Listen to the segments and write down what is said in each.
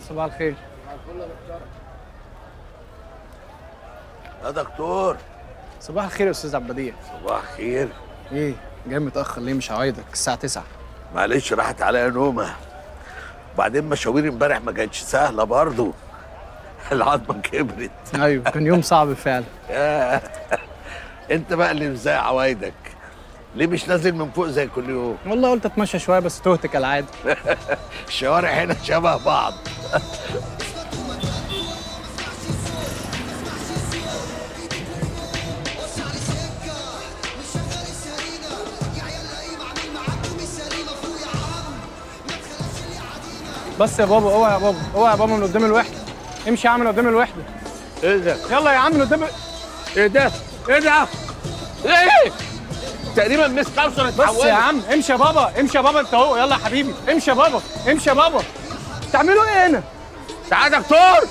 صباح الخير يا دكتور صباح الخير يا استاذ عبد البديع صباح خير ايه جاي متاخر ليه مش هعيدك الساعه 9 معلش راحت عليا نومه وبعدين مشاوير امبارح ما كانتش سهله برضه العظمه كبرت ايوه كان يوم صعب فعلا ياه. انت بقى اللي ازاي عوايدك ليه مش نازل من فوق زي كل يوم والله قلت اتمشى شويه بس تهت كالعاده الشوارع هنا شبه بعض بس يا بابا اوعى يا بابا اوعى يا بابا من قدام الوحده امشي يا عم من قدام الوحده ايه ده يلا يا عم من قدام ايه ده ايه ده ايه تقريبا مس كوثر بس يا عم امشي يا بابا امشي يا بابا انت اهو يلا يا حبيبي امشي يا بابا امشي يا بابا تعملوا ايه هنا تعال يا دكتور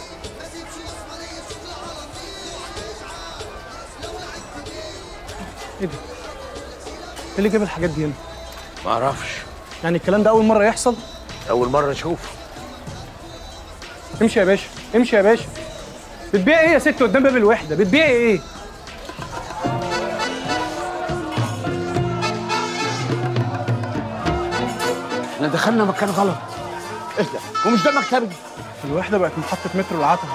ايه ده ايه اللي جاب الحاجات دي هنا ما اعرفش يعني الكلام ده اول مره يحصل اول مره اشوفه امشي يا باشا امشي يا باشا بتبيعي ايه يا ست قدام باب الوحده بتبيعي ايه احنا دخلنا مكان غلط ايه ده ومش ده مكتبي الوحده بقت محطه مترو العتبه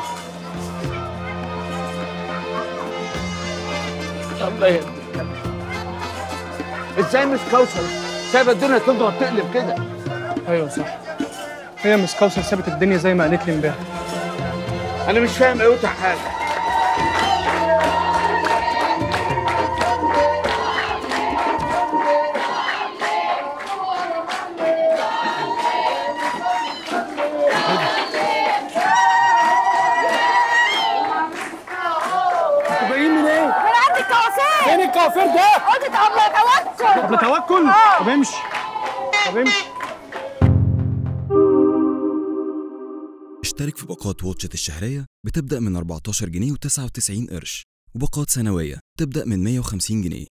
الله يهديك ازاي مس كوثر سايبه الدنيا تضرب تقلب كده ايوه صح هي مس كوثر سابت الدنيا زي ما قالت لي امبارح انا مش فاهم ايوتا حاجه انتوا جايين من ايه؟ من عند الكوافير فين الكوافير ده؟ اوضه عمله توكل طب توكل طب امشي طب امشي اشترك في باقات واتشت الشهرية بتبدأ من 14 جنيه و99 قرش وباقات سنوية تبدأ من 150 جنيه